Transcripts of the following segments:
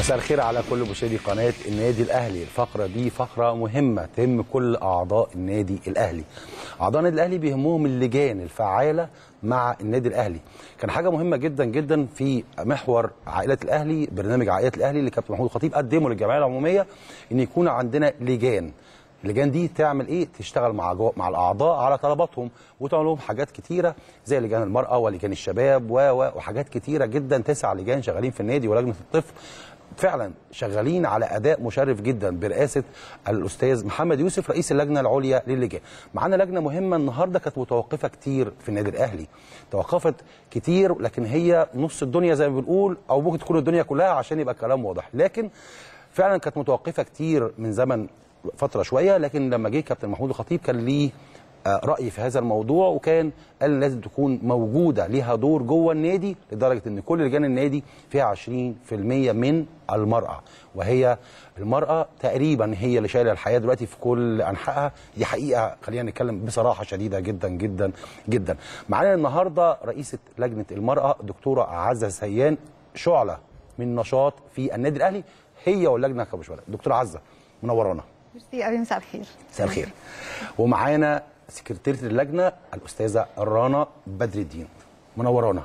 مساء الخير على كل مشاهدي قناه النادي الاهلي الفقره دي فقره مهمه تهم كل اعضاء النادي الاهلي اعضاء النادي الاهلي بيهمهم اللجان الفعاله مع النادي الاهلي كان حاجه مهمه جدا جدا في محور عائله الاهلي برنامج عائله الاهلي اللي كابتن محمود الخطيب قدمه للجمعيه العموميه ان يكون عندنا لجان اللجان دي تعمل ايه تشتغل مع جو... مع الاعضاء على طلباتهم وتعمل لهم حاجات كتيره زي لجان المراه ولجان الشباب و... و... وحاجات كتيره جدا تسع لجان شغالين في النادي ولجنه الطفل فعلا شغالين على اداء مشرف جدا برئاسه الاستاذ محمد يوسف رئيس اللجنه العليا للجان. معانا لجنه مهمه النهارده كانت متوقفه كتير في النادي الاهلي. توقفت كتير لكن هي نص الدنيا زي ما بنقول او ممكن تكون الدنيا كلها عشان يبقى الكلام واضح، لكن فعلا كانت متوقفه كتير من زمن فتره شويه لكن لما جه كابتن محمود الخطيب كان ليه راي في هذا الموضوع وكان قال لازم تكون موجوده ليها دور جوه النادي لدرجه ان كل لجان النادي فيها 20% من المراه وهي المراه تقريبا هي اللي شايله الحياه دلوقتي في كل انحائها دي حقيقه خلينا نتكلم بصراحه شديده جدا جدا جدا معانا النهارده رئيسه لجنه المراه دكتوره عزه سيان شعله من نشاط في النادي الاهلي هي واللجنه كمشوره دكتوره عزه منورانا ميرسي قوي مساء الخير مساء الخير ومعانا سكرتيرة اللجنة الأستاذة رانا بدر الدين منورانا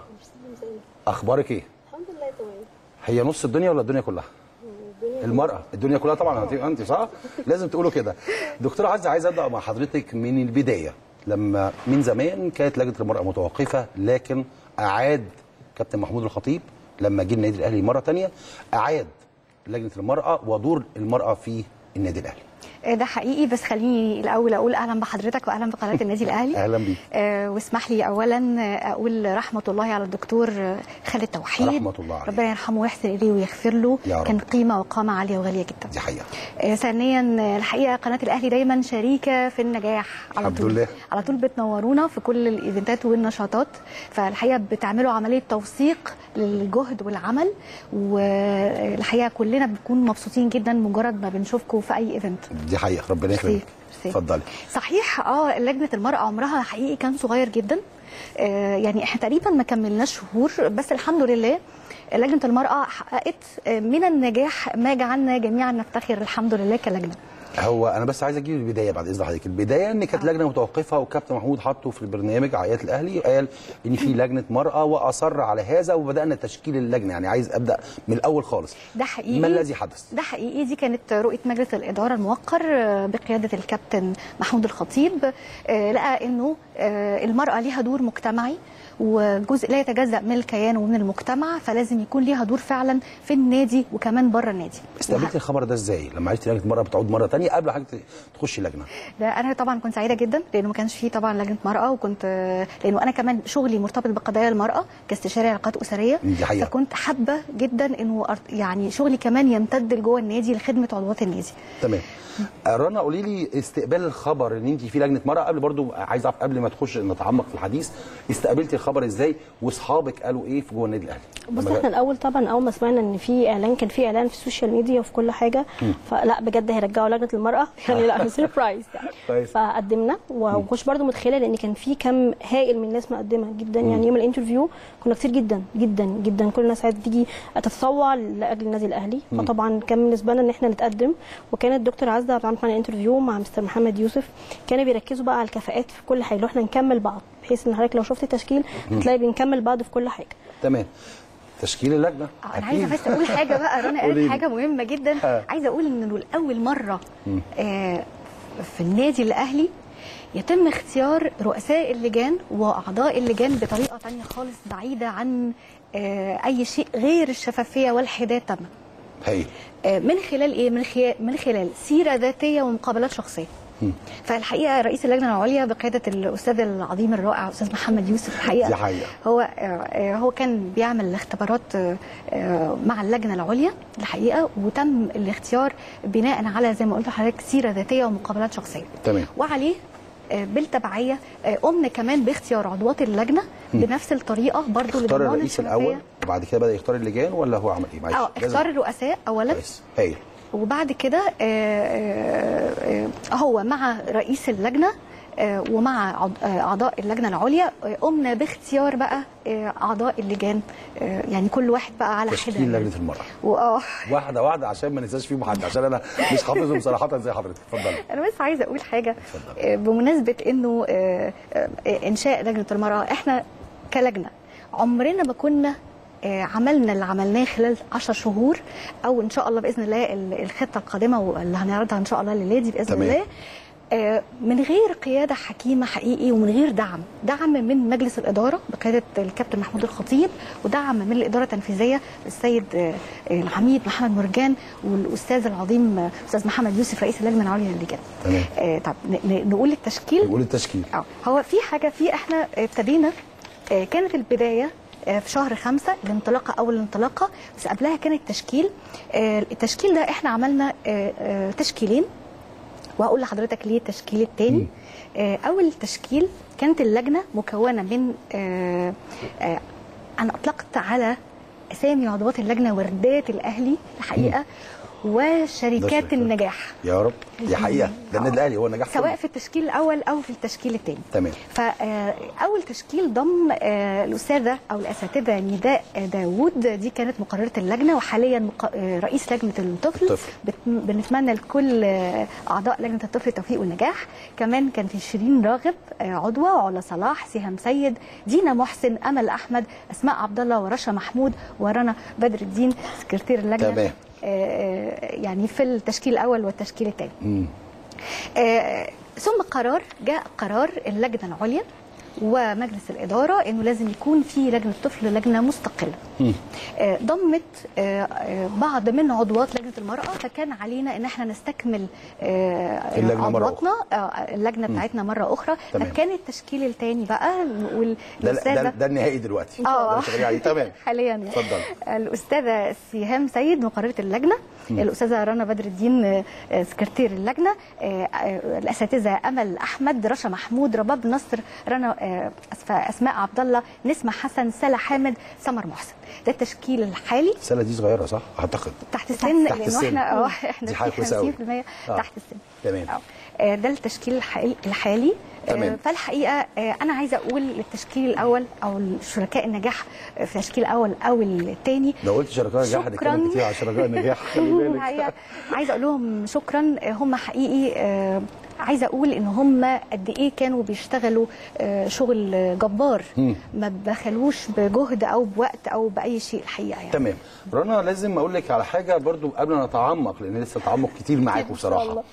أخبارك إيه؟ الحمد لله تمام هي نص الدنيا ولا الدنيا كلها؟ المرأة الدنيا كلها طبعا انت انت صح؟ لازم تقولوا كده. دكتورة عزة عايز ابدا مع حضرتك من البداية لما من زمان كانت لجنة المرأة متوقفة لكن أعاد كابتن محمود الخطيب لما جه النادي الأهلي مرة ثانية أعاد لجنة المرأة ودور المرأة في النادي الأهلي. ده حقيقي بس خليني الاول اقول اهلا بحضرتك واهلا بقناه النادي الاهلي اهلا بيك آه واسمح لي اولا اقول رحمه الله على الدكتور خالد توحيد رحمه الله عليه ربنا يرحمه ويحسن اليه ويغفر له يا رب. كان قيمه وقامه عاليه وغاليه جدا دي حقيقة آه ثانيا الحقيقه قناه الاهلي دايما شريكه في النجاح على الحمد طول لله. على طول بتنورونا في كل الايفنتات والنشاطات فالحقيقه بتعملوا عمليه توثيق للجهد والعمل والحقيقه كلنا بنكون مبسوطين جدا مجرد ما بنشوفكم في اي ايفنت دي حقيقة ربنا يكرمك ميرسي. اتفضلي صحيح اه لجنه المراه عمرها حقيقي كان صغير جدا آه يعني احنا تقريبا ما كملناش شهور بس الحمد لله لجنه المراه حققت آه، من النجاح ما جعلنا جميعا نفتخر الحمد لله كلجنه هو انا بس عايز اجيب البدايه بعد اذن حضرتك البدايه ان كانت لجنه متوقفه وكابتن محمود حطه في البرنامج عائلات الاهلي قال ان في لجنه مراه واصر على هذا وبدانا تشكيل اللجنه يعني عايز ابدا من الاول خالص ده حقيقي ما الذي حدث ده حقيقي دي كانت رؤيه مجلس الاداره الموقر آه، بقياده الكابتن محمود الخطيب آه، لقى انه آه، المراه ليها دور مجتمعي وجزء لا يتجزا من الكيان ومن المجتمع فلازم يكون ليها دور فعلا في النادي وكمان بره النادي استقبلت الخبر ده ازاي لما عرفت لجنه مراه بتعود مره ثانيه قبل حضرتك تخش لجنه ده انا طبعا كنت سعيده جدا لانه ما كانش فيه طبعا لجنه مراه وكنت لانه انا كمان شغلي مرتبط بقضايا المراه كاستشاري علاقات اسريه دي حقيقة. فكنت حابه جدا انه أر- يعني شغلي كمان يمتد لجوه النادي لخدمه عضوات النادي تمام رنا قولي لي استقبال الخبر ان انت في لجنه مراه قبل برضو عايز اعرف قبل ما تخش نتعمق في الحديث استقبلتي الخبر ازاي واصحابك قالوا ايه في جوه النادي الاهلي بص لما احنا الاول طبعا اول ما سمعنا ان في اعلان كان في اعلان في السوشيال ميديا وفي كل حاجه فلا بجد هيرجعوا لجنه المراه يعني لا سربرايز يعني كويس. فقدمنا ومش برضو متخيله لان كان في كم هائل من الناس مقدمه جدا يعني يوم الانترفيو كنا كتير جدا جدا جدا كل الناس عايزه تيجي تتطوع لاجل النادي الاهلي فطبعا كان بالنسبه لنا ان احنا نتقدم وكانت الدكتور عزه عملت معانا انترفيو مع مستر محمد يوسف كانوا بيركزوا بقى على الكفاءات في كل حاجه لو احنا نكمل بعض بحيث ان حضرتك لو شفت التشكيل هتلاقي بنكمل بعض في كل حاجه تمام تشكيل اللجنه آه، انا عايزه بس اقول حاجه بقى رنا قولي لي. قالت حاجه مهمه جدا آه. عايزه اقول انه لاول مره آه في النادي الاهلي يتم اختيار رؤساء اللجان واعضاء اللجان بطريقه تانية خالص بعيده عن آه اي شيء غير الشفافيه والحداد تماما هي آه، من خلال ايه من خلال من خلال سيره ذاتيه ومقابلات شخصيه فالحقيقه رئيس اللجنه العليا بقياده الاستاذ العظيم الرائع استاذ محمد يوسف الحقيقه دي حقيقة. هو آه، آه، هو كان بيعمل اختبارات آه، آه، مع اللجنه العليا الحقيقه وتم الاختيار بناء على زي ما قلت لحضرتك سيره ذاتيه ومقابلات شخصيه تمام وعليه آه، بالتبعيه آه، قمنا كمان باختيار عضوات اللجنه بنفس الطريقه برضو اختار لضمان الرئيس الشفافية. الاول وبعد كده بدا يختار اللجان ولا هو عمل ايه معلش اه لازم- اختار الرؤساء اولا كويس هايل وبعد كده آه، آه، آه، هو مع رئيس اللجنه آه، ومع عض- آه، اعضاء اللجنه العليا آه، قمنا باختيار بقى آه، اعضاء اللجان آه، يعني كل واحد بقى على حده تشكيل لجنه المراه واه واحده واحده عشان ما ننساش فيهم حد عشان انا مش حافظهم صراحه زي حضرتك اتفضلي انا بس عايزه اقول حاجه اتفضل. آه، بمناسبه انه آه، آه، انشاء لجنه المراه احنا كلجنه عمرنا ما كنا آه، عملنا اللي عملناه خلال 10 شهور او ان شاء الله باذن الله ال- الخطه القادمه واللي هنعرضها ان شاء الله الليله دي باذن تمام. الله آه، من غير قياده حكيمه حقيقي ومن غير دعم دعم من مجلس الاداره بقياده الكابتن محمود الخطيب ودعم من الاداره التنفيذيه السيد آه، العميد محمد مرجان والاستاذ العظيم آه، استاذ محمد يوسف رئيس اللجنه العليا للجان تمام. آه، طب ن- ن- نقول التشكيل نقول التشكيل اه هو في حاجه في احنا ابتدينا آه، كانت البدايه آه، في شهر خمسة الانطلاقة أول الانطلاقة بس قبلها كان التشكيل آه، التشكيل ده احنا عملنا آه، آه، تشكيلين وهقول لحضرتك ليه التشكيل الثاني أول تشكيل كانت اللجنة مكونة من آه، آه، أنا أطلقت على أسامي عضوات اللجنة وردات الأهلي الحقيقة وشركات شركات. النجاح يا رب دي حقيقه ده النادي الاهلي هو النجاح سواء كله. في التشكيل الاول او في التشكيل الثاني تمام فاول تشكيل ضم آه، الاستاذه او الاساتذه نداء داوود دي كانت مقرره اللجنه وحاليا مق- آه، رئيس لجنه الطفل الطفل. بت- بنتمنى لكل آه، اعضاء لجنه الطفل التوفيق والنجاح كمان كان في شيرين راغب آه، عضوه وعلا صلاح سهام سيد دينا محسن امل احمد اسماء عبد الله ورشا محمود ورنا بدر الدين سكرتير اللجنه تمام. آه، آه، يعني في التشكيل الاول والتشكيل الثاني مم. آه، ثم قرار جاء قرار اللجنه العليا ومجلس الاداره انه لازم يكون في لجنه طفل لجنه مستقله. مم. آه، ضمت آه، آه، بعض من عضوات لجنه المراه فكان علينا ان احنا نستكمل آه، اللجنة مرة عضواتنا آه، اللجنه بتاعتنا مره اخرى تمام. فكان التشكيل الثاني بقى نقول ده, ده, الأستاذة- ده النهائي دلوقتي ده اه اللي شغالين عليه تمام حاليا يعني. اتفضل. الاستاذه سيهام سيد مقرره اللجنه الاستاذه رنا بدر الدين آه، آه، سكرتير اللجنه آه، آه، الاساتذه امل احمد رشا محمود رباب نصر رنا آه، أسف- اسماء عبد الله نسمه حسن سلا حامد سمر محسن ده التشكيل الحالي السنه دي صغيره صح اعتقد تحت السن تحت لانه السن. احنا اه دي احنا حاجة في كويسة أوي. 50% آه. تحت السن تمام. آه. آه، ده التشكيل الحالي, الحالي. آه، تمام. فالحقيقه آه، انا عايزه اقول للتشكيل الاول او شركاء النجاح في التشكيل الاول او الثاني لو قلت شركاء نجاح هنتكلم شكراً. كتير على شركاء نجاح خلي بالك الحقيقه عايزه اقول لهم شكرا هم حقيقي آه، عايزه اقول ان هم قد ايه كانوا بيشتغلوا آه، شغل جبار مم. ما بخلوش بجهد او بوقت او باي شيء الحقيقه يعني تمام رنا لازم اقول لك على حاجه برضو قبل ما نتعمق لان لسه تعمق كتير معاكم إن شاء بصراحه الله.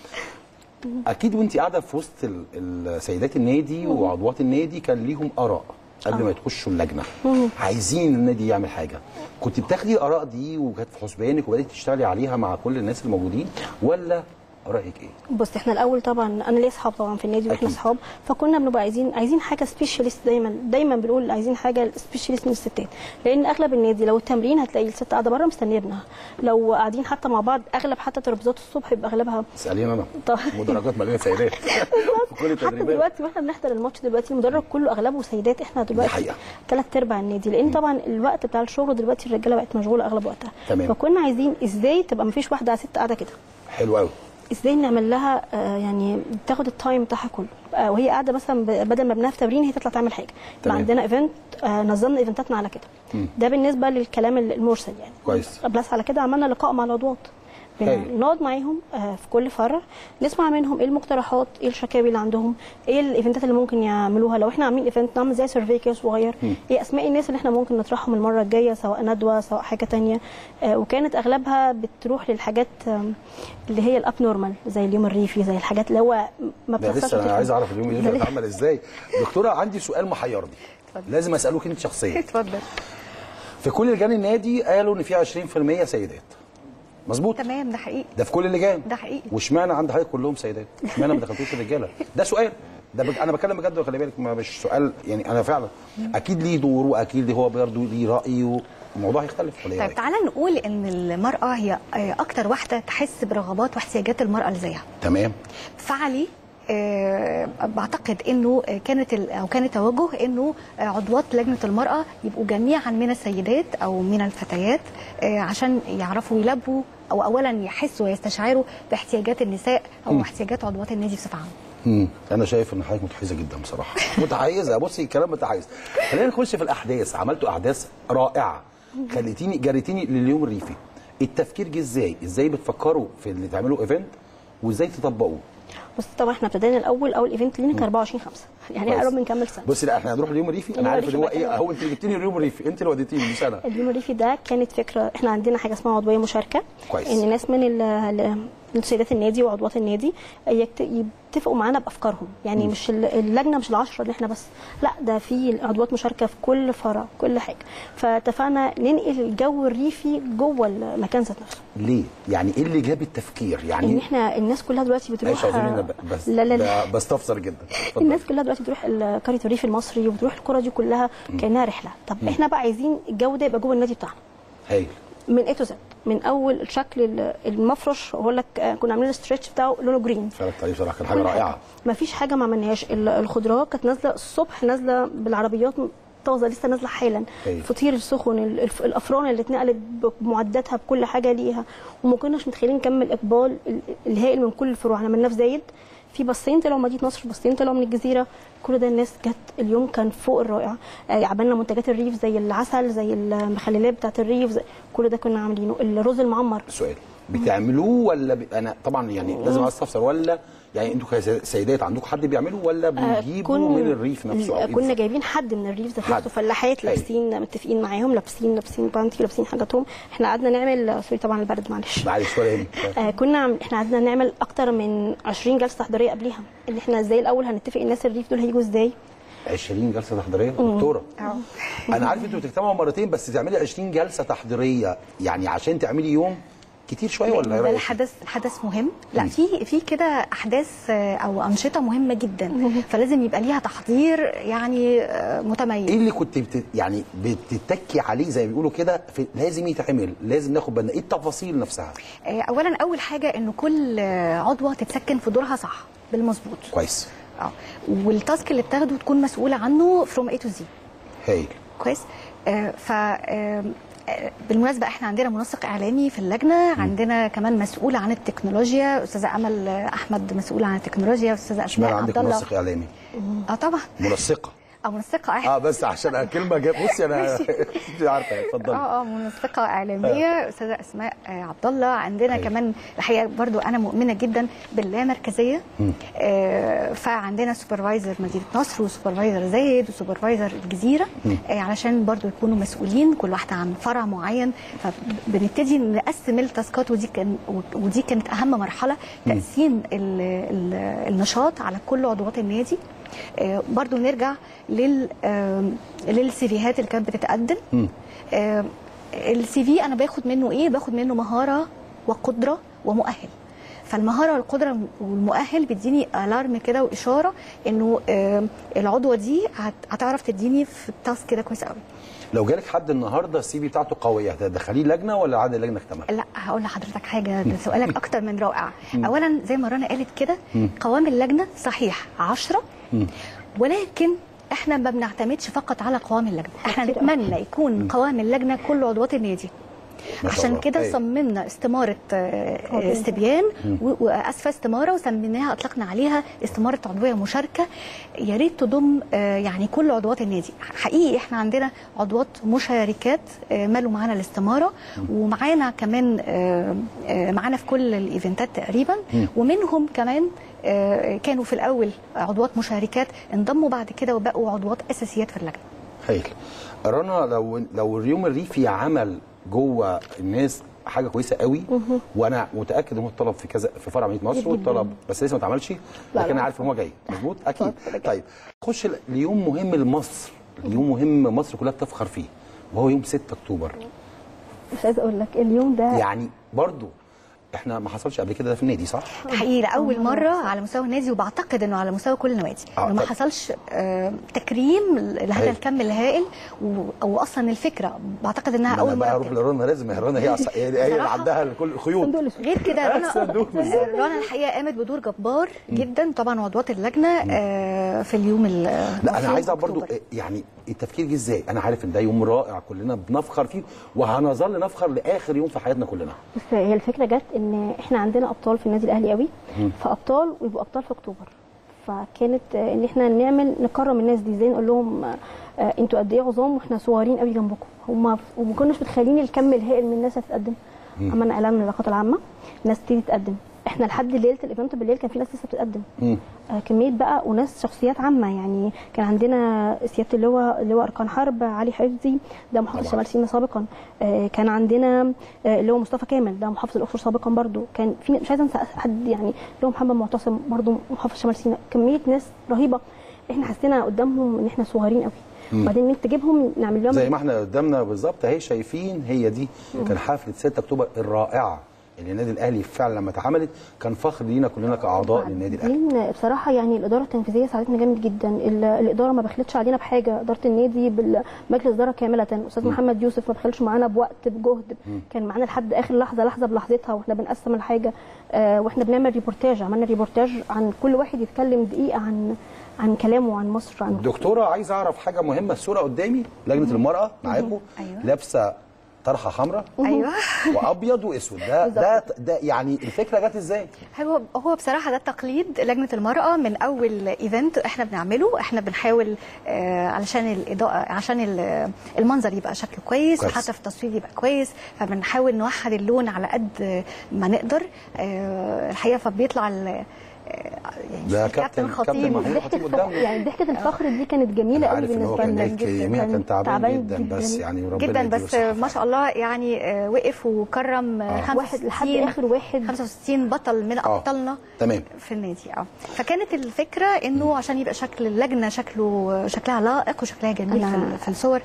اكيد وانت قاعده في وسط ال- السيدات النادي وعضوات النادي كان ليهم اراء قبل ما يخشوا اللجنه عايزين النادي يعمل حاجه كنت بتاخدي الاراء دي وكانت في حسبانك وبدات تشتغلي عليها مع كل الناس الموجودين ولا رايك ايه بص احنا الاول طبعا انا ليا اصحاب طبعا في النادي واحنا أكيد. اصحاب فكنا بنبقى عايزين عايزين حاجه سبيشاليست دايما دايما بنقول عايزين حاجه سبيشاليست من الستات لان اغلب النادي لو التمرين هتلاقي الست قاعده بره مستنيه ابنها لو قاعدين حتى مع بعض اغلب حتى ترابيزات الصبح يبقى اغلبها اساليني انا طب- مدرجات مليانه سيدات في كل حتى التدريبات دلوقتي واحنا بنحضر الماتش دلوقتي المدرج كله اغلبه سيدات احنا دلوقتي حقيقة. ثلاث ارباع النادي لان طبعا الوقت بتاع الشغل دلوقتي الرجاله بقت مشغوله اغلب وقتها تمام. فكنا عايزين ازاي تبقى مفيش واحده ست قاعده كده حلو قوي ازاي نعمل لها آه، يعني تاخد التايم بتاعها كله آه، وهي قاعده مثلا ب- بدل ما ابنها في تمرين هي تطلع تعمل حاجه يبقى تمام. عندنا ايفنت نظمنا ايفنتاتنا على كده ده بالنسبه للكلام المرسل يعني كويس. بلس على كده عملنا لقاء مع العضوات بن- هايل. نقعد معاهم آه، في كل فرع نسمع منهم ايه المقترحات ايه الشكاوي اللي عندهم ايه الايفنتات اللي ممكن يعملوها لو احنا عاملين ايفنت نعمل زي سيرفي كده صغير ايه اسماء الناس اللي احنا ممكن نطرحهم المره الجايه سواء ندوه سواء حاجه تانية آه، وكانت اغلبها بتروح للحاجات آم، اللي هي الاب نورمال زي اليوم الريفي زي الحاجات اللي هو ما ده بتحصلش لسه انا كتير. عايز اعرف اليوم ده ده ليه؟ اتعمل ازاي دكتوره عندي سؤال محيرني اتفضل. لازم اسالوك انت شخصيا اتفضل في كل لجان النادي قالوا ان في 20% سيدات مظبوط تمام ده حقيقي ده في كل اللجان ده حقيقي. واشمعنى عند حضرتك كلهم سيدات اشمعنى ما دخلتوش الرجاله ده سؤال ده بج... انا بتكلم بجد وخلي بالك ما مش سؤال يعني انا فعلا اكيد ليه دور واكيد ليه هو برضه ليه راي والموضوع هيختلف ولا ايه طيب رأيك؟ تعالى نقول ان المراه هي آه، اكتر واحده تحس برغبات واحتياجات المراه اللي زيها تمام فعلي آه، بعتقد انه آه، كانت ال- او كان توجه انه آه، عضوات لجنه المراه يبقوا جميعا من السيدات او من الفتيات آه، عشان يعرفوا يلبوا او اولا يحسوا ويستشعروا باحتياجات النساء او احتياجات عضوات النادي بصفه عامه مم. انا شايف ان حضرتك متحيزه جدا بصراحه متحيزه بصي كلام متحيز خلينا نخش في الاحداث عملتوا احداث رائعه خليتيني جريتيني لليوم الريفي التفكير جه ازاي ازاي بتفكروا في اللي تعملوا ايفنت وازاي تطبقوه بص طبعا احنا ابتدينا الاول اول ايفنت لينا كان 24 5 يعني كويس. قرب بنكمل سنه بصي لا احنا هنروح اليوم الريفي انا اليوم عارف ان هو الريفي ايه بقى هو انت اللي جبتيني اليوم الريفي انت اللي وديتيني مش انا اليوم الريفي ده كانت فكره احنا عندنا حاجه اسمها عضويه مشاركه كويس. ان ناس من ال- ال- السيدات النادي وعضوات النادي يكت- يتفقوا معانا بافكارهم يعني مش ال- اللجنه مش العشره اللي احنا بس لا ده في عضوات مشاركه في كل فرع كل حاجه فاتفقنا ننقل الجو الريفي جوه المكان ذات نفسه ليه يعني ايه اللي جاب التفكير ان يعني احنا الناس كلها دلوقتي بتروح معلش اعذريني انا ب- بس لا لا لا ب- بستفسر جدا اتفضل. الناس كلها دلوقتي بتروح ال- قريه الريف المصري وبتروح القرى دي كلها كانها رحله طب احنا بقى عايزين الجو ده يبقى جوه النادي بتاعنا هايل من اي تو زد من اول الشكل ال- المفرش بقول لك آه، كنا عاملين الاسترتش بتاعه لونه جرين اتفرجت عليه بصراحه كان حاجه رائعه ما فيش حاجه ما عملناهاش ال- الخضروات كانت نازله الصبح نازله بالعربيات طازه لسه نازله حالا أيوة. الفطير السخن ال- الف- الافران اللي اتنقلت بمعداتها بكل حاجه ليها وما كناش متخيلين نكمل الاقبال ال- الهائل من كل الفروع عملناه في زايد في باصين طلعوا مدينه نصر باصين طلعوا من الجزيره كل ده الناس جت اليوم كان فوق الرائع آه، عملنا منتجات الريف زي العسل زي المخللات بتاعت الريف زي كل ده كنا عاملينه الرز المعمر سؤال بتعملوه ولا ب... انا طبعا يعني لازم استفسر ولا يعني انتوا كسيدات عندكم حد بيعمله ولا آه، بنجيبه كن- من الريف نفسه أو إيه كنا بالظبط؟ جايبين حد من الريف ذات حد. نفسه فلاحات أيوة. لابسين متفقين معاهم لابسين لابسين بانتي لابسين حاجاتهم احنا قعدنا نعمل سوري طبعا البرد معلش معلش ولا يهمك آه كنا عم... احنا قعدنا نعمل اكتر من 20 جلسه تحضيريه قبليها اللي احنا ازاي الاول هنتفق الناس الريف دول هيجوا ازاي 20 جلسه تحضيريه دكتوره انا عارف انتوا بتجتمعوا مرتين بس تعملي 20 جلسه تحضيريه يعني عشان تعملي يوم كتير شويه ولا ايه ده رأيك؟ الحدث حدث مهم لا في في كده احداث آه، او انشطه مهمه جدا فلازم يبقى ليها تحضير يعني آه، متميز ايه اللي كنت بت... يعني بتتكي عليه زي ما بيقولوا كده في... لازم يتعمل لازم ناخد بالنا ايه التفاصيل نفسها آه، اولا اول حاجه انه كل آه، عضوه تتسكن في دورها صح بالمظبوط كويس اه والتاسك اللي بتاخده تكون مسؤوله عنه فروم اي تو زي هايل كويس آه، ف آه، آه، بالمناسبه احنا عندنا منسق اعلامي في اللجنه عندنا كمان مسؤوله عن التكنولوجيا استاذه امل آه، احمد مسؤوله عن التكنولوجيا استاذه اشمعنى اسماء عندك عبد الله منسق اعلامي اه طبعا منسقه اه منسقه اه بس عشان كلمه جاب بصي انا انت عارفه اتفضلي اه اه منسقه اعلاميه استاذه اسماء آه، عبد الله عندنا أيوة. كمان الحقيقه برضو انا مؤمنه جدا باللامركزيه آه فعندنا سوبرفايزر مدينه نصر وسوبرفايزر زايد وسوبرفايزر الجزيره آه علشان برضو يكونوا مسؤولين كل واحده عن فرع معين فبنبتدي نقسم التاسكات ودي كان ودي كانت اهم مرحله تقسيم ال ال النشاط على كل عضوات النادي آه برضو نرجع لل آه للسيفيهات اللي كانت بتتقدم آه، السي في انا باخد منه ايه باخد منه مهاره وقدره ومؤهل فالمهاره والقدره والمؤهل بيديني الارم كده واشاره انه آه، العضوه دي هت- هتعرف تديني في التاسك كده كويس قوي لو جالك حد النهارده السي في بتاعته قويه هتدخليه لجنه ولا عادي اللجنه اكتمل لا هقول لحضرتك حاجه ده سؤالك اكتر من رائع اولا زي ما رنا قالت كده قوام اللجنه صحيح 10 ولكن احنا ما بنعتمدش فقط على قوام اللجنه احنا كتير نتمنى يكون قوام اللجنه كل عضوات النادي ما شاء عشان الله. كده أيوة. صممنا استماره آه، عضوية. استبيان و- واسفه استماره وسميناها اطلقنا عليها استماره عضويه مشاركه يا ريت تضم آه، يعني كل عضوات النادي حقيقي احنا عندنا عضوات مشاركات آه، مالوا معانا الاستماره ومعانا كمان آه، آه، معانا في كل الايفنتات تقريبا ومنهم كمان آه، كانوا في الاول عضوات مشاركات انضموا بعد كده وبقوا عضوات اساسيات في اللجنه هايل رنا لو لو اليوم الريفي عمل جوه الناس حاجه كويسه قوي وانا متاكد ان هو اتطلب في كذا في فرع مدينه نصر جداً. واتطلب بس لسه ما اتعملش لا، لكن انا لا. عارف ان هو جاي مظبوط اكيد طيب خش ال- اليوم مهم لمصر اليوم مهم مصر كلها بتفخر فيه وهو يوم 6 اكتوبر مش عايزه اقول لك اليوم ده يعني برضو احنا ما حصلش قبل كده ده في النادي صح؟ حقيقي لاول مره على مستوى النادي وبعتقد انه على مستوى كل النوادي آه، انه ما طب. حصلش آه، تكريم لهذا أيوة. الكم الهائل و- واصلا الفكره بعتقد انها انا اول بقى مره اروح بتبقى. لرنا لازم هي رنا هي عص- هي هي اللي بصراحة. عندها كل الخيوط الصندوق الاسود غير كده رنا الصندوق بالظبط. رنا الحقيقه قامت بدور جبار جدا طبعا عضوات اللجنه آه، في اليوم ال- لا انا في عايز اعرف أكتوبر. برضو إيه يعني التفكير جه ازاي؟ انا عارف ان ده يوم رائع كلنا بنفخر فيه وهنظل نفخر لاخر يوم في حياتنا كلنا بس هي الفكره جت ان احنا عندنا ابطال في النادي الاهلي قوي فابطال ويبقوا ابطال في اكتوبر فكانت آه، ان احنا نعمل نكرم الناس دي ازاي نقول لهم آه، آه، انتوا قد ايه عظام واحنا صغيرين قوي جنبكم هم وما كناش متخيلين الكم الهائل من الناس هتتقدم عملنا اعلان من العلاقات العامه الناس تبتدي تقدم احنا لحد ليله الايفنت بالليل كان في ناس لسه بتقدم مم. آه، كميه بقى وناس شخصيات عامه يعني كان عندنا سياده اللواء اللواء اركان حرب علي حفظي ده محافظ طبعاً. شمال سيناء سابقا آه، كان عندنا آه، اللواء مصطفى كامل ده محافظ الاقصر سابقا برضو كان في مش عايزه انسى حد يعني اللواء محمد معتصم برضو محافظ شمال سيناء كميه ناس رهيبه احنا حسينا قدامهم ان احنا صغيرين قوي وبعدين ان انت تجيبهم نعمل لهم زي ما احنا قدامنا بالظبط اهي شايفين هي دي كان حفله 6 اكتوبر الرائعه اللي النادي الاهلي فعلا لما اتعملت كان فخر لينا كلنا كاعضاء للنادي الاهلي بعدين بصراحه يعني الاداره التنفيذيه ساعدتنا جامد جدا ال- الاداره ما بخلتش علينا بحاجه اداره النادي بالمجلس اداره كامله استاذ محمد يوسف ما بخلش معانا بوقت بجهد كان معانا لحد اخر لحظه لحظه بلحظتها واحنا بنقسم الحاجه آه واحنا بنعمل ريبورتاج عملنا ريبورتاج عن كل واحد يتكلم دقيقه عن عن كلامه عن مصر عن دكتوره عايز اعرف حاجه مهمه الصوره قدامي لجنه المراه معاكم أيوة. لابسه طرحه حمراء ايوه وابيض واسود ده ده ده يعني الفكره جت ازاي؟ هو هو بصراحه ده تقليد لجنه المراه من اول ايفنت احنا بنعمله احنا بنحاول آه، علشان الاضاءه عشان ال- المنظر يبقى شكله كويس كويس. وحتى في التصوير يبقى كويس فبنحاول نوحد اللون على قد ما نقدر آه، الحقيقه فبيطلع ال- آه، ده يعني كابتن- خطيب كابتن محمود. ضحكه خطيب الفخر قدامنا. يعني ضحكه الفخر دي كانت جميله انا قوي عارف ان هو بالنسبه كان لنا ليك يوميها كان تعبان جدا بس يعني ربنا جدا يديله بس الصحة. ما شاء الله يعني آه، وقف وكرم آه. آه. واحد لحد اخر واحد 65 بطل من آه. ابطالنا تمام في النادي اه فكانت الفكره انه عشان يبقى شكل اللجنه شكله شكلها لائق وشكلها جميل في, أنا- ال- في الصور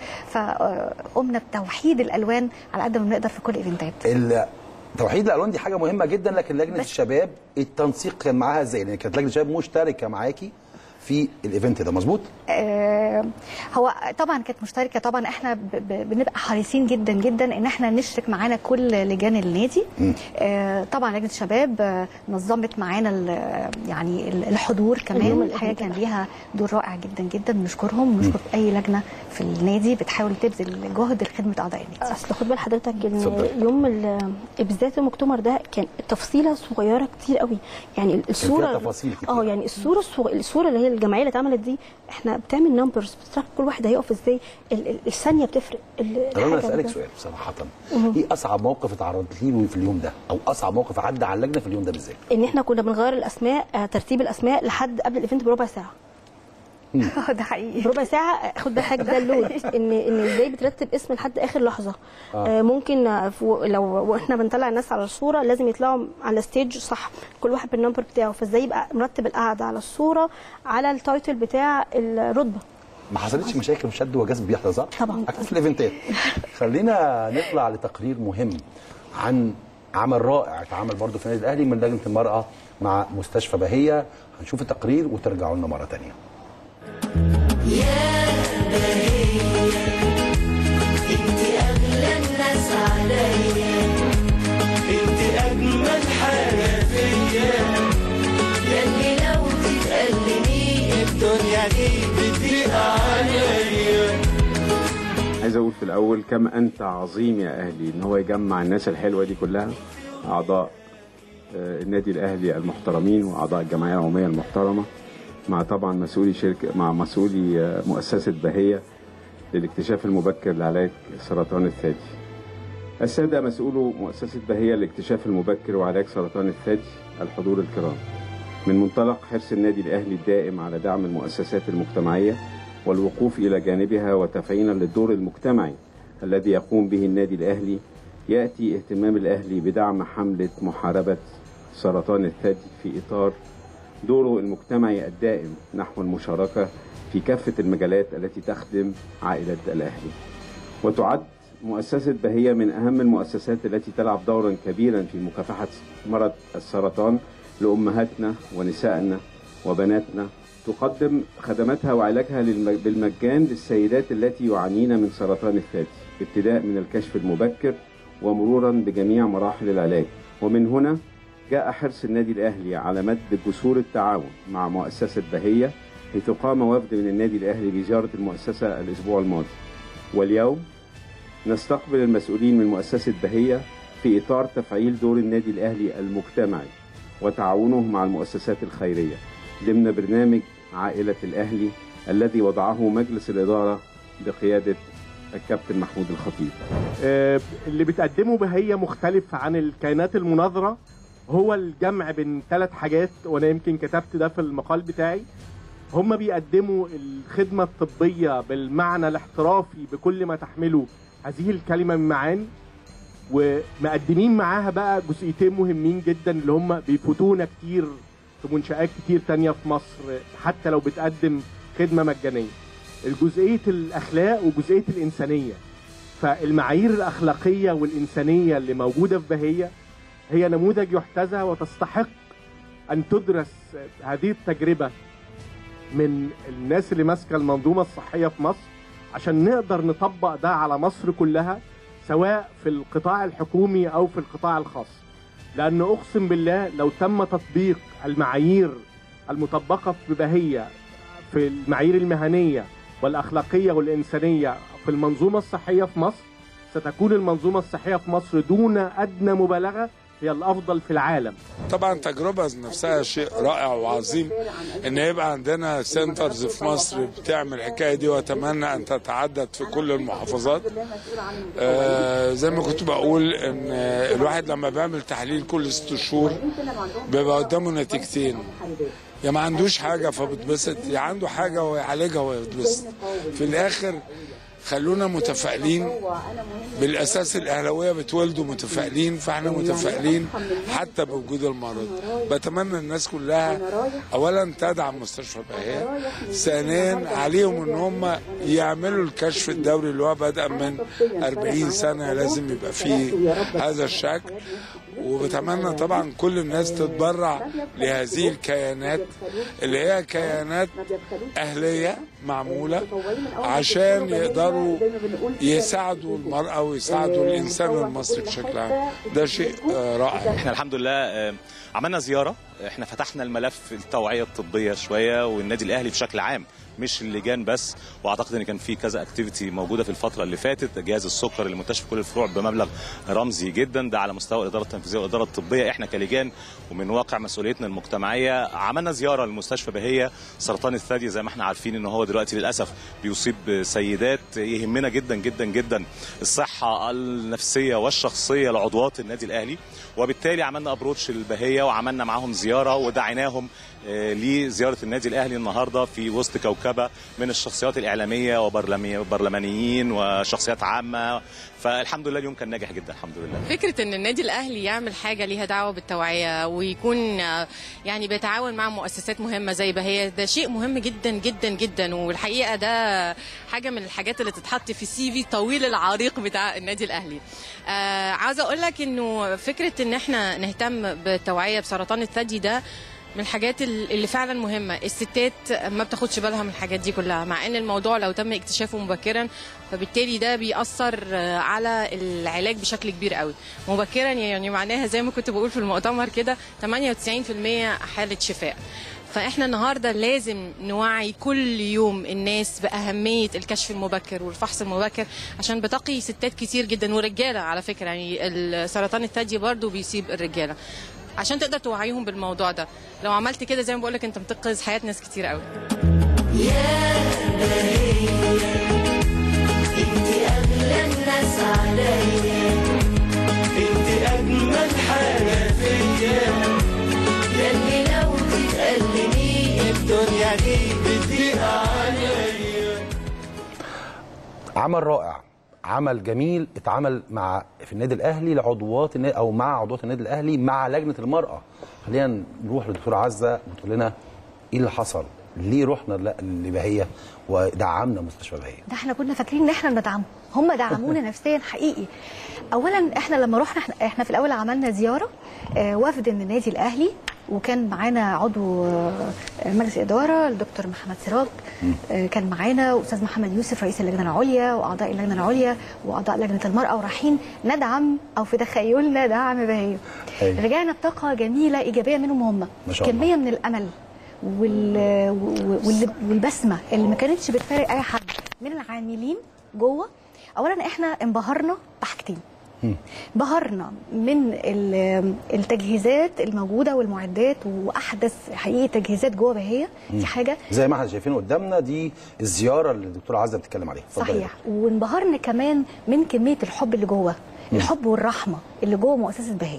فقمنا بتوحيد الالوان على قد ما بنقدر في كل الايفنتات ال- توحيد الالوان دي حاجه مهمه جدا لكن لجنه بس- الشباب التنسيق كان معاها ازاي؟ لان كانت لجنه الشباب مشتركه معاكي في الايفنت ده مظبوط؟ آه، هو طبعا كانت مشتركه طبعا احنا ب- ب- بنبقى حريصين جدا جدا ان احنا نشرك معانا كل لجان النادي آه، طبعا لجنه الشباب آه، نظمت معانا ال- يعني ال- الحضور اليوم كمان الأهلي الحقيقه كان ليها دور رائع جدا جدا بنشكرهم ونشكر اي لجنه في النادي بتحاول تبذل جهد لخدمه اعضاء النادي اصل خد بال حضرتك ان اتفضلي. يوم ال- بالذات يوم اكتوبر ده كان التفصيله صغيره كتير قوي يعني الصوره تفاصيل كتير. اه يعني الصوره الصغ... الصوره اللي هي الجماعيه اللي اتعملت دي احنا بتعمل نمبرز بتعرف كل واحد هيقف ازاي ال... ال... الثانيه بتفرق ال... طب انا الحاجة اسالك ده. سؤال بصراحه ايه اصعب موقف اتعرضت له في اليوم ده؟ او اصعب موقف عدى على اللجنه في اليوم ده بالذات؟ ان احنا كنا بنغير الاسماء آه، ترتيب الاسماء لحد قبل الايفنت بربع ساعه ده حقيقي بربع ساعه خد بالك ده اللود ان ان ازاي بترتب اسم لحد اخر لحظه آه. آه. ممكن آه، فو- لو واحنا بنطلع الناس على الصوره لازم يطلعوا على ستيج صح كل واحد بالنمبر بتاعه فازاي يبقى مرتب القعده على الصوره على التايتل بتاع الرتبه ما حصلتش مشاكل وشد وجذب بيحصل صح؟ طبعاً. اكيد في الايفنتات خلينا نطلع لتقرير مهم عن عمل رائع اتعمل برضه في النادي الاهلي من لجنه المراه مع مستشفى بهيه هنشوف التقرير وترجعوا لنا مره ثانيه انت اغلى الناس عليا انت اجمل حاجه فيا ياللي لو تتألمي الدنيا دي بتضيق عليا عايز اقول في الاول كم انت عظيم يا اهلي ان هو يجمع الناس الحلوه دي كلها اعضاء آه، النادي الاهلي المحترمين واعضاء الجمعيه العموميه المحترمه مع طبعا مسؤولي شركه مع مسؤولي آه، مؤسسه بهيه للاكتشاف المبكر لعلاج سرطان الثدي. الساده مسؤولو مؤسسه بهيه للاكتشاف المبكر وعلاج سرطان الثدي الحضور الكرام. من منطلق حرص النادي الاهلي الدائم على دعم المؤسسات المجتمعيه والوقوف الى جانبها وتفعيلا للدور المجتمعي الذي يقوم به النادي الاهلي ياتي اهتمام الاهلي بدعم حمله محاربه سرطان الثدي في اطار دوره المجتمعي الدائم نحو المشاركه في كافه المجالات التي تخدم عائله الاهلي. وتعد مؤسسة بهية من أهم المؤسسات التي تلعب دورا كبيرا في مكافحة مرض السرطان لأمهاتنا ونسائنا وبناتنا تقدم خدماتها وعلاجها للم- بالمجان للسيدات التي يعانين من سرطان الثدي ابتداء من الكشف المبكر ومرورا بجميع مراحل العلاج ومن هنا جاء حرص النادي الأهلي على مد جسور التعاون مع مؤسسة بهية حيث قام وفد من النادي الأهلي بزيارة المؤسسة الأسبوع الماضي واليوم نستقبل المسؤولين من مؤسسة بهية في إطار تفعيل دور النادي الأهلي المجتمعي وتعاونه مع المؤسسات الخيرية ضمن برنامج عائلة الأهلي الذي وضعه مجلس الإدارة بقيادة الكابتن محمود الخطيب آه، اللي بتقدمه بهية مختلف عن الكائنات المناظرة هو الجمع بين ثلاث حاجات وانا يمكن كتبت ده في المقال بتاعي هم بيقدموا الخدمة الطبية بالمعنى الاحترافي بكل ما تحمله هذه الكلمة من معاني ومقدمين معاها بقى جزئيتين مهمين جدا اللي هم بيفوتونا كتير في منشآت كتير تانية في مصر حتى لو بتقدم خدمة مجانية الجزئية الأخلاق وجزئية الإنسانية فالمعايير الأخلاقية والإنسانية اللي موجودة في بهية هي نموذج يحتذى وتستحق أن تدرس هذه التجربة من الناس اللي ماسكة المنظومة الصحية في مصر عشان نقدر نطبق ده على مصر كلها سواء في القطاع الحكومي أو في القطاع الخاص لأن أقسم بالله لو تم تطبيق المعايير المطبقة في بهية في المعايير المهنية والأخلاقية والإنسانية في المنظومة الصحية في مصر ستكون المنظومة الصحية في مصر دون أدنى مبالغة هي الأفضل في العالم طبعا التجربة نفسها شيء رائع وعظيم ان يبقى عندنا سنترز في مصر بتعمل الحكاية دي واتمنى ان تتعدد في كل المحافظات آه زي ما كنت بقول ان الواحد لما بيعمل تحليل كل ست شهور بيبقى قدامه نتيجتين يا ما عندوش حاجة فبتبسط يا عنده حاجة ويعالجها ويتبسط في الاخر خلونا متفائلين بالاساس الاهلاويه بتولدوا متفائلين فاحنا متفائلين حتى بوجود المرض بتمنى الناس كلها اولا تدعم مستشفى بهية ثانيا عليهم ان هم يعملوا الكشف الدوري اللي هو بدا من 40 سنه لازم يبقى فيه هذا الشكل وبتمنى طبعا كل الناس تتبرع لهذه الكيانات اللي هي كيانات أهلية معمولة عشان يقدروا يساعدوا المرأة ويساعدوا الإنسان المصري بشكل عام ده شيء آه، رائع احنا الحمد لله آه، عملنا زياره احنا فتحنا الملف التوعيه الطبيه شويه والنادي الاهلي بشكل عام مش اللجان بس واعتقد ان كان في كذا اكتيفيتي موجوده في الفتره اللي فاتت جهاز السكر اللي منتشر في كل الفروع بمبلغ رمزي جدا ده على مستوى الاداره التنفيذيه والاداره الطبيه احنا كلجان ومن واقع مسؤوليتنا المجتمعيه عملنا زياره لمستشفى بهيه سرطان الثدي زي ما احنا عارفين ان هو دلوقتي للاسف بيصيب سيدات يهمنا جدا جدا جدا الصحه النفسيه والشخصيه لعضوات النادي الاهلي وبالتالي عملنا ابروتش للبهيه وعملنا معاهم زياره ودعيناهم آه، لزياره النادي الاهلي النهارده في وسط كوكبه من الشخصيات الاعلاميه وبرلمي- وبرلمانيين وشخصيات عامه فالحمد لله اليوم كان ناجح جدا الحمد لله فكرة ان النادي الاهلي يعمل حاجة ليها دعوة بالتوعية ويكون آه، يعني بيتعاون مع مؤسسات مهمة زي بهية ده شيء مهم جدا جدا جدا والحقيقة ده حاجة من الحاجات اللي تتحط في السي في طويل العريق بتاع النادي الاهلي آه عاوزة اقول لك انه فكرة ان احنا نهتم بالتوعية بسرطان الثدي ده من الحاجات ال- اللي فعلا مهمة الستات ما بتاخدش بالها من الحاجات دي كلها مع ان الموضوع لو تم اكتشافه مبكرا فبالتالي ده بيأثر آه، على العلاج بشكل كبير قوي مبكرا يعني معناها زي ما كنت بقول في المؤتمر كده 98% حالة شفاء فاحنا النهارده لازم نوعي كل يوم الناس باهميه الكشف المبكر والفحص المبكر عشان بتقي ستات كتير جدا ورجاله على فكره يعني السرطان الثدي برضو بيصيب الرجاله عشان تقدر توعيهم بالموضوع ده لو عملت كده زي ما بقولك انت بتنقذ حياه ناس كتير قوي انت اغلى الناس عليا انت اجمل حاجه فيا ياللي لو تتألمي الدنيا دي بتضيق عليا عمل رائع عمل جميل اتعمل مع في النادي الاهلي لعضوات النادي او مع عضوات النادي الاهلي مع لجنه المراه خلينا نروح للدكتوره عزه وتقول لنا ايه اللي حصل ليه رحنا ل- لبهيه ودعمنا مستشفى بهيه ده احنا كنا فاكرين ان احنا ندعمهم هم دعمونا نفسيا حقيقي اولا احنا لما رحنا احنا, احنا في الاول عملنا زياره آه، وفد من النادي الاهلي وكان معانا عضو آه، مجلس اداره الدكتور محمد سراج آه، كان معانا استاذ محمد يوسف رئيس اللجنه العليا واعضاء اللجنه العليا واعضاء لجنه المراه ورايحين ندعم او في تخيلنا دعم بهيه أيوة. رجعنا بطاقه جميله ايجابيه منهم هم ما شاء الله. كميه من الامل وال... وال... والبسمه اللي ما كانتش بتفارق اي حد من العاملين جوه اولا احنا انبهرنا بحاجتين بهرنا من ال- التجهيزات الموجوده والمعدات واحدث حقيقي تجهيزات جوه بهيه دي حاجه زي ما احنا شايفين قدامنا دي الزياره اللي الدكتوره عزه بتتكلم عليها اتفضلي يا صحيح وانبهرنا كمان من كميه الحب اللي جوه الحب والرحمه اللي جوه مؤسسه بهيه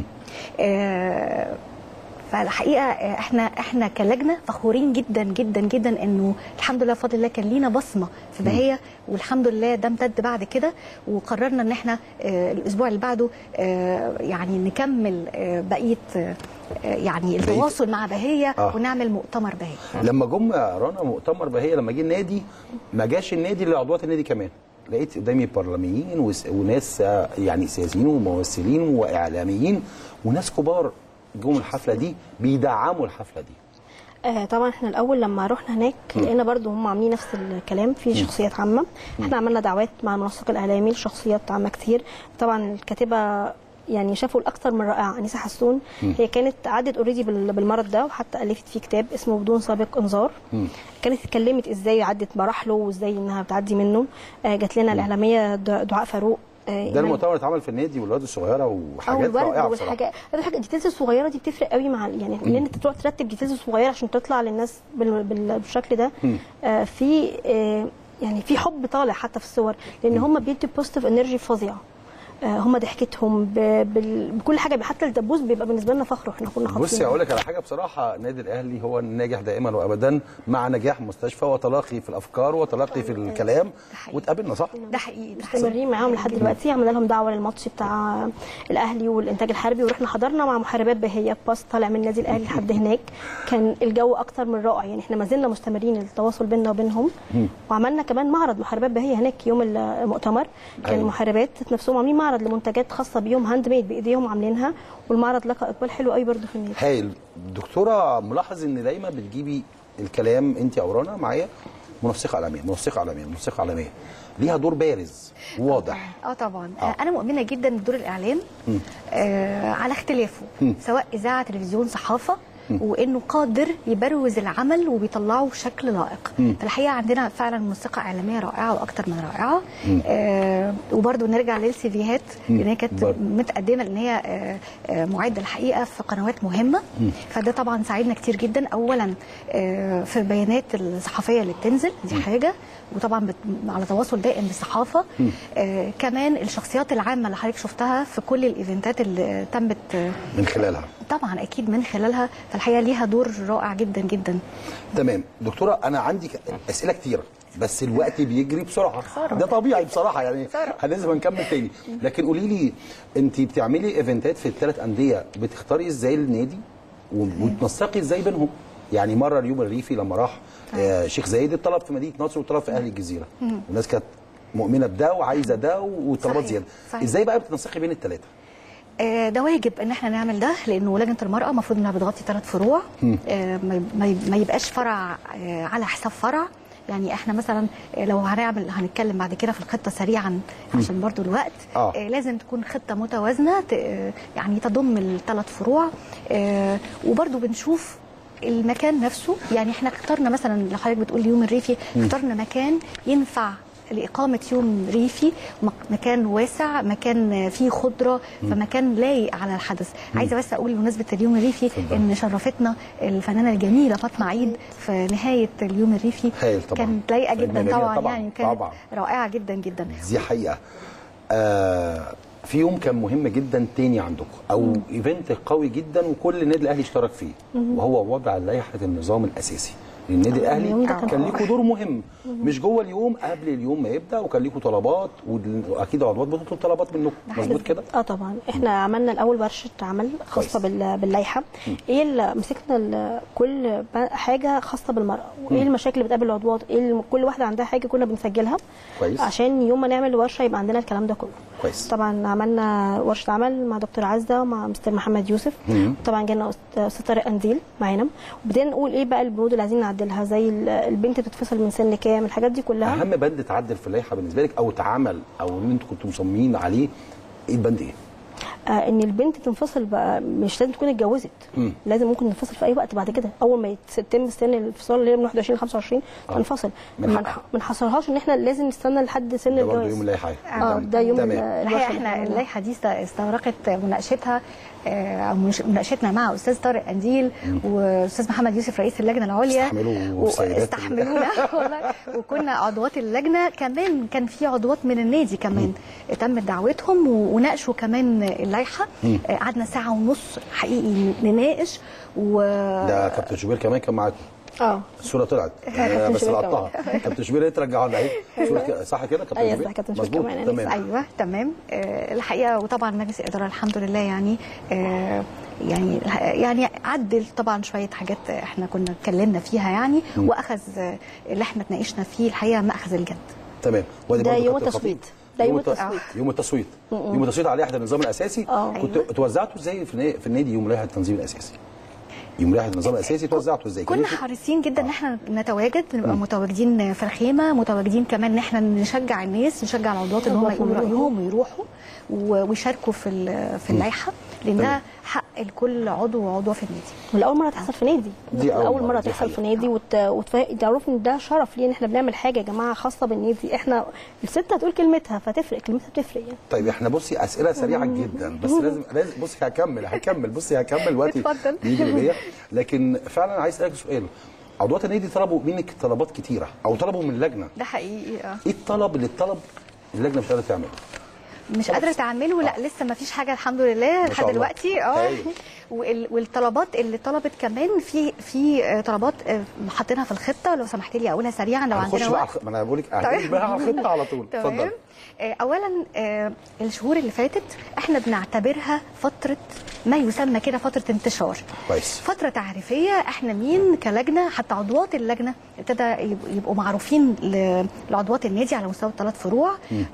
آه فالحقيقه آه، احنا احنا كلجنه فخورين جدا جدا جدا انه الحمد لله بفضل الله كان لينا بصمه في بهيه والحمد لله ده امتد بعد كده وقررنا ان احنا آه الاسبوع اللي بعده آه يعني نكمل آه بقيه آه يعني التواصل مع بهيه آه. ونعمل مؤتمر بهيه لما جم رنا مؤتمر بهيه لما جه النادي ما جاش النادي لعضوات النادي كمان لقيت قدامي برلمانيين وس- وناس آه، يعني سياسيين وممثلين واعلاميين وناس كبار جم الحفله دي بيدعموا الحفله دي آه طبعا احنا الاول لما رحنا هناك لقينا برضو هم عاملين نفس الكلام في شخصيات عامه احنا عملنا دعوات مع المنسق الاعلامي لشخصيات عامه كتير طبعا الكاتبه يعني شافوا الاكثر من رائعه انيسه حسون هي كانت عدت اوريدي بالمرض ده وحتى الفت فيه كتاب اسمه بدون سابق انذار كانت اتكلمت ازاي عدت مراحله وازاي انها بتعدي منه آه جات لنا الاعلاميه د- دعاء فاروق آه ده يعني- المؤتمر اللي اتعمل في النادي والولاد الصغيره او وحاجات الورد رائعه بصراحه والحاجات الحاجه الديتيلز الصغيره دي بتفرق قوي مع يعني ان انت تروح ترتب ديتيلز صغيره عشان تطلع للناس بال- بال- بالشكل ده آه في آه يعني في حب طالع حتى في الصور لان هم بيدوا بوزيتيف انرجي فظيعه آه هم ضحكتهم ب- بال- بكل حاجه حتى الدبوس بيبقى بالنسبه لنا فخر واحنا كنا حاطين بصي اقول لك على حاجه بصراحه النادي الاهلي هو الناجح دائما وابدا مع نجاح مستشفى وتلاقي في الافكار وتلاقي في الكلام حقيقي. وتقابلنا صح؟ ده حقيقي ده حقيقي مستمرين معاهم لحد دلوقتي عملنا لهم دعوه للماتش بتاع الاهلي والانتاج الحربي ورحنا حضرنا مع محاربات بهيه باص طالع من النادي الاهلي لحد هناك كان الجو اكتر من رائع يعني احنا ما زلنا مستمرين التواصل بيننا وبينهم وعملنا كمان معرض محاربات بهيه هناك يوم المؤتمر كان أيوة. المحاربات نفسهم عاملين معرض لمنتجات خاصه بيهم هاند ميد بايديهم عاملينها والمعرض لقى اقبال حلو قوي برضه في النادي هايل دكتوره ملاحظ ان دايما بتجيبي الكلام انت او رنا معايا منسقه اعلاميه منسقه اعلاميه منسقه اعلاميه ليها دور بارز واضح اه طبعا آه. آه. انا مؤمنه جدا بدور الاعلام آه على اختلافه سواء اذاعه تلفزيون صحافه وانه قادر يبروز العمل وبيطلعه بشكل لائق فالحقيقه عندنا فعلا موسيقى اعلاميه رائعه واكتر من رائعه آه وبرده نرجع للسيفيهات لان هي كانت برضو. متقدمه لان هي آه آه معده الحقيقه في قنوات مهمه فده طبعا ساعدنا كتير جدا اولا آه في البيانات الصحفيه اللي بتنزل دي حاجه وطبعا بت... على تواصل دائم بالصحافه آه كمان الشخصيات العامه اللي حضرتك شفتها في كل الايفنتات اللي تمت آه من خلالها طبعا اكيد من خلالها فالحقيقه ليها دور رائع جدا جدا تمام دكتوره انا عندي ك- اسئله كتيره بس الوقت بيجري بسرعه ده طبيعي بصراحه يعني لازم نكمل تاني لكن قولي لي انت بتعملي ايفنتات في الثلاث انديه بتختاري ازاي النادي و- وتنسقي ازاي بينهم يعني مره اليوم الريفي لما راح آه شيخ زايد اتطلب في مدينه نصر وطلب في اهل الجزيره والناس كانت مؤمنه بده وعايزه ده وطلبات صحيح. زياده صحيح. ازاي بقى بتنسقي بين الثلاثه آه، ده واجب ان احنا نعمل ده لانه لجنه المراه المفروض انها بتغطي ثلاث فروع آه، ما- ما ما يبقاش فرع آه، على حساب فرع يعني احنا مثلا آه، لو هنعمل هنتكلم بعد كده في الخطه سريعا عشان برضو الوقت آه. آه، لازم تكون خطه متوازنه ت- آه، يعني تضم الثلاث فروع آه، وبرضو بنشوف المكان نفسه يعني احنا اخترنا مثلا لو حضرتك بتقول يوم الريفي اخترنا مكان ينفع لإقامة يوم ريفي مك- مكان واسع مكان فيه خضرة فمكان لايق على الحدث عايزة بس أقول بمناسبة اليوم الريفي إن شرفتنا الفنانة الجميلة فاطمة عيد في نهاية اليوم الريفي هايل طبعاً. كانت لايقة فنانة جدا جميلة طبعا, طبعاً، يعني كانت طبعاً. رائعة جدا جدا دي حقيقه آه في يوم كان مهم جدا تاني عندكم او ايفنت قوي جدا وكل النادي الاهلي اشترك فيه وهو وضع لائحه النظام الاساسي للنادي الاهلي اليوم ده كان كان رائع. ليكوا دور مهم مش جوه اليوم قبل اليوم ما يبدا وكان ليكوا طلبات واكيد عضوات بتطلب طلبات منكم مظبوط كده اه طبعا احنا عملنا الاول ورشه عمل خاصه كويس. بال- باللائحه ايه اللي مسكنا ال- كل ب- حاجه خاصه بالمراه وايه المشاكل اللي بتقابل العضوات ايه الم- كل واحده عندها حاجه كنا بنسجلها كويس. عشان يوم ما نعمل ورشه يبقى عندنا الكلام ده كله كويس طبعا عملنا ورشه عمل مع دكتور عزه ومع مستر محمد يوسف طبعا جالنا أست- استاذ طارق انديل معانا وبدينا نقول ايه بقى البنود اللي عايزين نعدلها زي ال- البنت بتتفصل من سن كام الحاجات دي كلها اهم بند اتعدل في اللائحه بالنسبه لك او اتعمل او اللي انتوا كنتوا مصممين عليه ايه البند ايه؟ آه ان البنت تنفصل بقى مش لازم تكون اتجوزت مم. لازم ممكن تنفصل في اي وقت بعد كده اول ما يتم سن الانفصال اللي هي من 21 ل 25 آه. تنفصل من ما حقها. نح- ما نحصرهاش ان احنا لازم نستنى لحد سن ده برضه الجواز يوم اللائحه اه ده يوم تمام. ال- الحقيقه الوفاة احنا اللي اللائحه دي است- استغرقت مناقشتها آه، او مش- مناقشتنا مع استاذ طارق قنديل واستاذ محمد يوسف رئيس اللجنه العليا استحملوا السيدات. استحملونا والله وكنا عضوات اللجنه كمان كان في عضوات من النادي كمان تم دعوتهم و- وناقشوا كمان اللائحه آه، قعدنا ساعه ونص حقيقي نناقش و ده كابتن شوبير كمان كان معاكم اه الصوره طلعت كابتن أنا بس شوبير لقطتها كابتن شوبير ايه ترجعها لنا اهي صورة كده- صح كده كابتن أيوة، شوبير صح، كابتن شوبير مظبوط كمان، أنا تمام ايوه تمام آه الحقيقه وطبعا مجلس الاداره الحمد لله يعني آه يعني يعني عدل طبعا شويه حاجات احنا كنا اتكلمنا فيها يعني واخذ آه، اللي احنا اتناقشنا فيه الحقيقه ماخذ الجد تمام وادي ده برضه يوم كابتن التصويت. خطيب. ده يوم الت- التصويت. يوم التصويت يوم التصويت على لائحه النظام الاساسي آه. كنت توزعتوا ازاي في النا- في النادي يوم لائحه التنظيم الاساسي يوم لائحه النظام الاساسي توزعتوا ازاي كان كنا في- حريصين جدا ان احنا نتواجد نبقى متواجدين في الخيمه متواجدين كمان ان احنا نشجع الناس نشجع العضوات ان هم يقولوا رايهم ويروحوا و- ويشاركوا في ال- في اللائحه لانها حق لكل عضو وعضوه في النادي والاول مره تحصل في نادي دي أول اول مرة، مره دي تحصل في حقيقة. نادي وت... وتعرفوا ان ده شرف ليه ان احنا بنعمل حاجه يا جماعه خاصه بالنادي احنا الست هتقول كلمتها فتفرق كلمتها بتفرق يعني طيب احنا بصي اسئله سريعه جدا بس لازم لازم بصي هكمل هكمل بصي هكمل وقتي اتفضل. بيجري بيا لكن فعلا عايز اسالك سؤال عضوات النادي طلبوا منك طلبات كتيره او طلبوا من اللجنه ده حقيقي اه ايه الطلب اللي الطلب اللجنه مش قادره تعمله مش قادره تعمله لا لسه ما فيش حاجه الحمد لله ما شاء لحد الله. دلوقتي اه هايل. وال- والطلبات اللي طلبت كمان في في آه، طلبات آه، حاطينها في الخطه لو سمحت لي اقولها سريعا لو هنخش عندنا بقى على وقت الخ- ما انا بقول لك هنخش بقى على الخطه على طول تمام اتفضل آه، اولا آه، الشهور اللي فاتت احنا بنعتبرها فتره ما يسمى كده فتره انتشار كويس فترة تعريفية احنا مين كلجنة حتى عضوات اللجنة ابتدى يب- يبقوا معروفين ل- لعضوات النادي على مستوى الثلاث فروع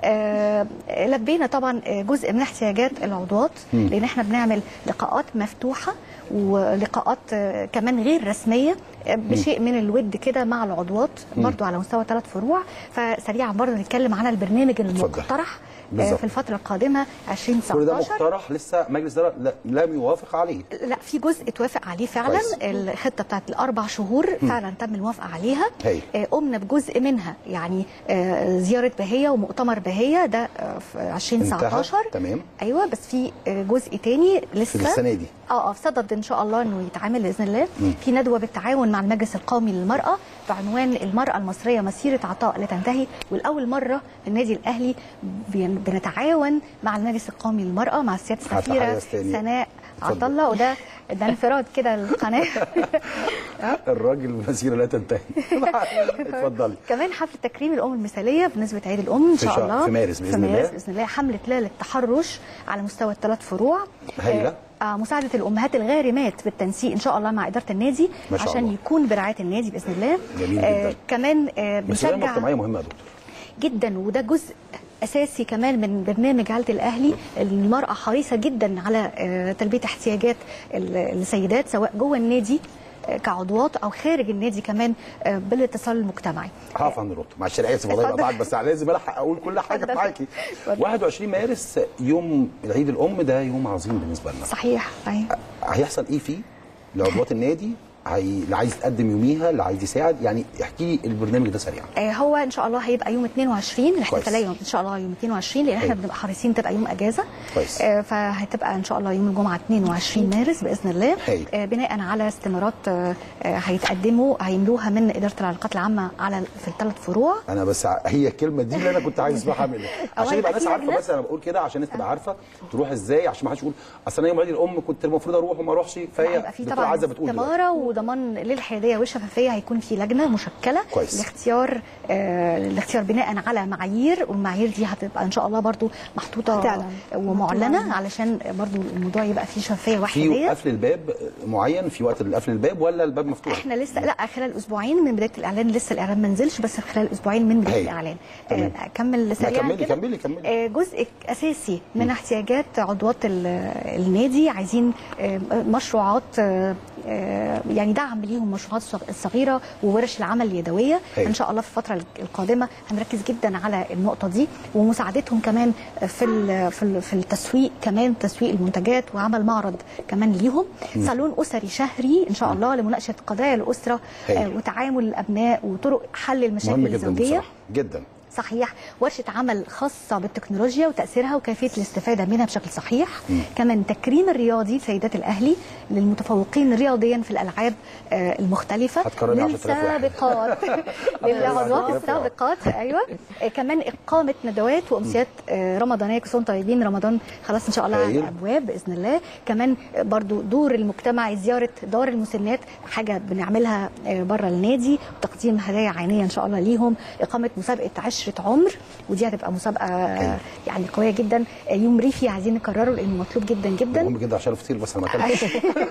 آه لبينا طبعا آه، جزء من احتياجات العضوات لان احنا بنعمل لقاءات مفتوحة ولقاءات آه، كمان غير رسمية آه، بشيء من الود كده مع العضوات برضو على مستوى ثلاث فروع فسريعا برضو نتكلم عن البرنامج المقترح آه، بالظبط. في الفترة القادمة كل ده 2019 مقترح لسه مجلس الاداره لا- لم يوافق عليه لا في جزء اتوافق عليه فعلا كويس. الخطه بتاعت الاربع شهور فعلا تم الموافقه عليها هايل. آه، قمنا بجزء منها يعني آه، زياره بهيه ومؤتمر بهيه ده آه، في 2019 انتهى تمام ايوه بس في آه، جزء تاني لسه في السنه دي اه اه في صدد ان شاء الله انه يتعامل باذن الله في ندوه بالتعاون مع المجلس القومي للمراه بعنوان المراه المصريه مسيره عطاء لا تنتهي والاول مره النادي الاهلي بين- بنتعاون مع المجلس القومي للمراه مع سياده السفيره هتحيز تاني. سناء اتفضل. عطله وده ده انفراد كده القناه الراجل مسيره لا تنتهي اتفضلي كمان حفل تكريم الام المثاليه بمناسبه عيد الام ان في شاء شهر- الله في مارس بإذن في مارس الله. باذن الله حمله لا للتحرش على مستوى الثلاث فروع هايلة. آه، آه، مساعده الامهات الغارمات بالتنسيق ان شاء الله مع اداره النادي ما شاء عشان الله. يكون برعايه النادي باذن الله جميل آه جدا. كمان آه المسؤوليه بنشجع المجتمعيه مهمه يا دكتور جدا وده جزء اساسي كمان من برنامج عائله الاهلي المراه حريصه جدا على آه، تلبيه احتياجات ال- السيدات سواء جوه النادي آه، كعضوات او خارج النادي كمان آه، بالاتصال المجتمعي هقف عند النقطه معلش انا اسف والله اتفضل. بقطعك بس لازم الحق اقول كل حاجه اتفضل. معاكي اتفضل. 21 مارس يوم العيد الام ده يوم عظيم بالنسبه لنا صحيح أيوة. هيحصل ايه فيه لعضوات النادي هي... اللي عايز يتقدم يوميها اللي عايز يساعد يعني احكي لي البرنامج ده سريعا آه، هو ان شاء الله هيبقى يوم 22 الاحتفاليه كويس. يوم ان شاء الله يوم 22 لان احنا حلو. بنبقى حريصين تبقى يوم اجازه كويس. آه، فهتبقى ان شاء الله يوم الجمعه 22 مارس باذن الله هايل. آه، بناء على استمارات آه، آه، هيتقدموا هيملوها من اداره العلاقات العامه على في الثلاث فروع انا بس ع- هي الكلمه دي اللي انا كنت عايز اسمعها منك عشان هيبقى يبقى الناس في عارفه لجنة. بس انا بقول كده عشان الناس تبقى عارفه تروح ازاي عشان ما حدش يقول اصل انا يوم عيد الام كنت المفروض اروح وما اروحش فهي هيبقى في دكتور طبعا عزه بتقول دلوقتي. استماره وضمان للحياديه والشفافيه هيكون في لجنه مشكله كويس. لاختيار آه الاختيار بناء على معايير والمعايير دي هتبقى ان شاء الله برضو محطوطه هتعلن. ومعلنه علشان برضو الموضوع يبقى فيه شفافيه في وحياديه قفل الباب معين في وقت قفل الباب ولا الباب مفتوح احنا لسه لا خلال اسبوعين من بدايه الاعلان لسه الاعلان ما نزلش بس خلال اسبوعين من بدايه هايل. الاعلان تمام. آه، اكمل سريعا كملي- كده. كملي- كملي. آه، جزء اساسي من احتياجات عضوات ال- النادي عايزين آه، مشروعات آه، آه، يعني يعني دعم ليهم المشروعات الصغ- الصغيره وورش العمل اليدويه هايل. ان شاء الله في الفتره القادمه هنركز جدا على النقطه دي ومساعدتهم كمان في ال- في ال- في التسويق كمان تسويق المنتجات وعمل معرض كمان ليهم صالون اسري شهري ان شاء الله لمناقشه قضايا الاسره هايل. آه، وتعامل الابناء وطرق حل المشاكل مهم جدا الزوجيه بصراحه جدا صحيح ورشة عمل خاصة بالتكنولوجيا وتأثيرها وكيفية الاستفادة منها بشكل صحيح كمان تكريم الرياضي سيدات الأهلي للمتفوقين رياضيا في الألعاب آه، المختلفة هتكرري 10,000 واحد. للسابقات للعضوات 10,000 واحد. السابقات أيوة آه، كمان إقامة ندوات وأمسيات آه، رمضانية كل سنة وأنتم طيبين رمضان خلاص إن شاء الله على هايل. الأبواب بإذن الله كمان آه، برضو دور المجتمع زيارة دار المسنات حاجة بنعملها بره النادي وتقديم هدايا عينية إن شاء الله ليهم إقامة مسابقة عشرة عمر ودي هتبقى مسابقة يعني قوية جدا آه، يوم ريفي عايزين نكرره لأنه مطلوب جدا جدا مهم جدا عشان الفطير بس انا ما اكلتش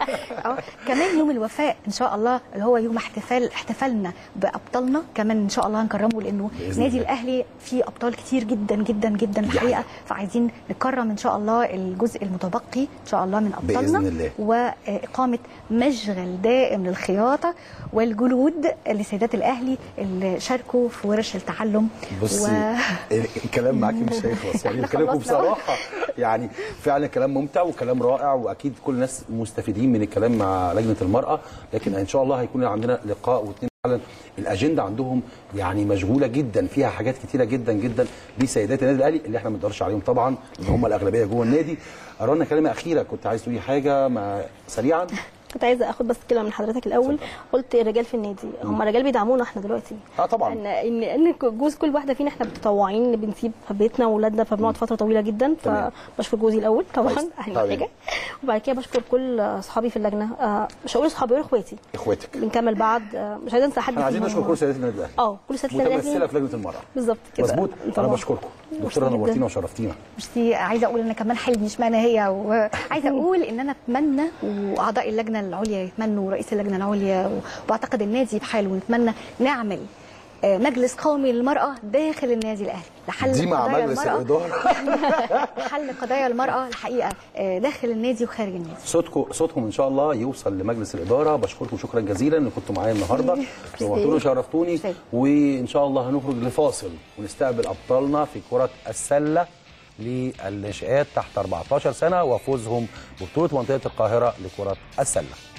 اه كمان يوم الوفاء ان شاء الله اللي هو يوم احتفال احتفالنا بابطالنا كمان ان شاء الله هنكرمه لانه بإذن نادي الله. الاهلي فيه ابطال كتير جدا جدا جدا دي الحقيقه حقيقة. فعايزين نكرم ان شاء الله الجزء المتبقي ان شاء الله من ابطالنا بإذن الله. واقامه مشغل دائم للخياطه والجلود لسيدات الاهلي اللي شاركوا في ورش التعلم بصي الكلام معاكي مش هيخلص يعني إحنا بكلمكم خلصنا. بصراحه يعني فعلا كلام ممتع وكلام رائع واكيد كل الناس مستفيدين من الكلام مع لجنه المراه لكن ان شاء الله هيكون عندنا لقاء واثنين فعلا الاجنده عندهم يعني مشغوله جدا فيها حاجات كتيره جدا جدا لسيدات النادي الاهلي اللي احنا ما نقدرش عليهم طبعا ان هم الاغلبيه جوه النادي رنا كلمه اخيره كنت عايز تقولي حاجه ما سريعا كنت عايزه اخد بس كلمه من حضرتك الاول قلت الرجال في النادي هم الرجال بيدعمونا احنا دلوقتي اه طبعا ان ان ان جوز كل واحده فينا احنا متطوعين بنسيب بيتنا واولادنا فبنقعد فتره طويله جدا تمام. فبشكر جوزي الاول طبعا كويس. اهم طبعاً. حاجه وبعد كده بشكر كل اصحابي في اللجنه آه، مش هقول اصحابي هقول اخواتي اخواتك بنكمل بعض آه، مش عايزه انسى حد احنا عايزين فيهم. نشكر كل سيدات النادي الاهلي اه كل سيدات النادي متمثله الأهلي. في لجنه المراه بالظبط كده مظبوط انا طبعاً. بشكركم ميرسي دكتوره جداً. نورتينا وشرفتينا ميرسي عايزه اقول ان كمان حلمي اشمعنى هي وعايزه اقول ان انا اتمنى واعضاء اللجنه العليا يتمنوا ورئيس اللجنه العليا واعتقد النادي بحاله ونتمنى نعمل آه، مجلس قومي للمرأة داخل النادي الأهلي لحل دي مع قضايا مجلس المرأة الاداره حل قضايا المرأة الحقيقة آه، داخل النادي وخارج النادي صوتكم صوتهم ان شاء الله يوصل لمجلس الاداره بشكركم شكرا جزيلا ان كنتوا معايا النهارده نورتوني وشرفتوني ميرسي. وان شاء الله هنخرج لفاصل ونستقبل ابطالنا في كره السله للناشئات تحت 14 سنه وفوزهم ببطوله منطقه القاهره لكره السله